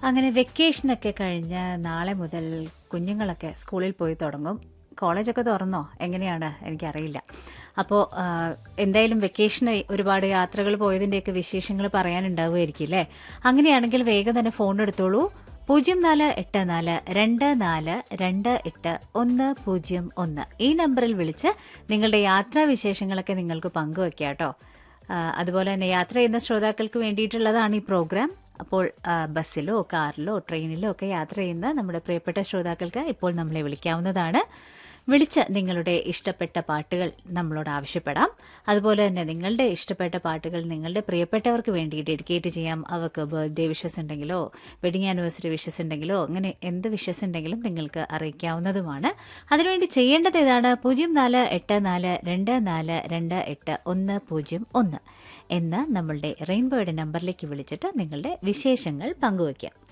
അങ്ങനെ വെക്കേഷനൊക്കെ കഴിഞ്ഞ് നാളെ മുതൽ കുഞ്ഞുങ്ങളൊക്കെ സ്കൂളിൽ പോയി തുടങ്ങും കോളേജൊക്കെ തുറന്നോ എങ്ങനെയാണ് എനിക്കറിയില്ല അപ്പോൾ എന്തായാലും വെക്കേഷന് ഒരുപാട് യാത്രകൾ പോയതിൻ്റെയൊക്കെ വിശേഷങ്ങൾ പറയാനുണ്ടാവുമായിരിക്കും അല്ലേ അങ്ങനെയാണെങ്കിൽ വേഗം തന്നെ ഫോൺ എടുത്തോളൂ പൂജ്യം നാല് എട്ട് നാല് രണ്ട് നാല് രണ്ട് എട്ട് ഒന്ന് പൂജ്യം ഒന്ന് ഈ നമ്പറിൽ വിളിച്ച് നിങ്ങളുടെ യാത്രാ വിശേഷങ്ങളൊക്കെ നിങ്ങൾക്ക് പങ്കുവെക്കാം കേട്ടോ ആ, അതുപോലെ തന്നെ യാത്ര ചെയ്യുന്ന ശ്രോതാക്കൾക്ക് വേണ്ടിയിട്ടുള്ളതാണ് ഈ പ്രോഗ്രാം അപ്പോൾ ആ, ബസ്സിലോ കാറിലോ ട്രെയിനിലോ ഒക്കെ യാത്ര ചെയ്യുന്ന നമ്മുടെ പ്രിയപ്പെട്ട ശ്രോതാക്കൾക്ക് ഇപ്പോൾ നമ്മളെ വിളിക്കാവുന്നതാണ് വിളിച്ച് നിങ്ങളുടെ ഇഷ്ടപ്പെട്ട പാട്ടുകൾ നമ്മളോട് ആവശ്യപ്പെടാം അതുപോലെ തന്നെ നിങ്ങളുടെ ഇഷ്ടപ്പെട്ട പാട്ടുകൾ നിങ്ങളുടെ പ്രിയപ്പെട്ടവർക്ക് വേണ്ടി ഡെഡിക്കേറ്റ് ചെയ്യാം അവർക്ക് ബർത്ത്ഡേ വിഷസ് ഉണ്ടെങ്കിലോ വെഡിങ് ആനിവേഴ്സറി വിഷസ് ഉണ്ടെങ്കിലോ അങ്ങനെ എന്ത് വിഷസ് ഉണ്ടെങ്കിലും നിങ്ങൾക്ക് അറിയിക്കാവുന്നതുമാണ് അതിനുവേണ്ടി ചെയ്യേണ്ടത് ഇതാണ് പൂജ്യം നാല് എട്ട് നാല് രണ്ട് നാല് രണ്ട് എട്ട് ഒന്ന് പൂജ്യം ഒന്ന് എന്ന നമ്മളുടെ റെയിൻബോയുടെ നമ്പറിലേക്ക് വിളിച്ചിട്ട് നിങ്ങളുടെ വിശേഷങ്ങൾ പങ്കുവയ്ക്കാം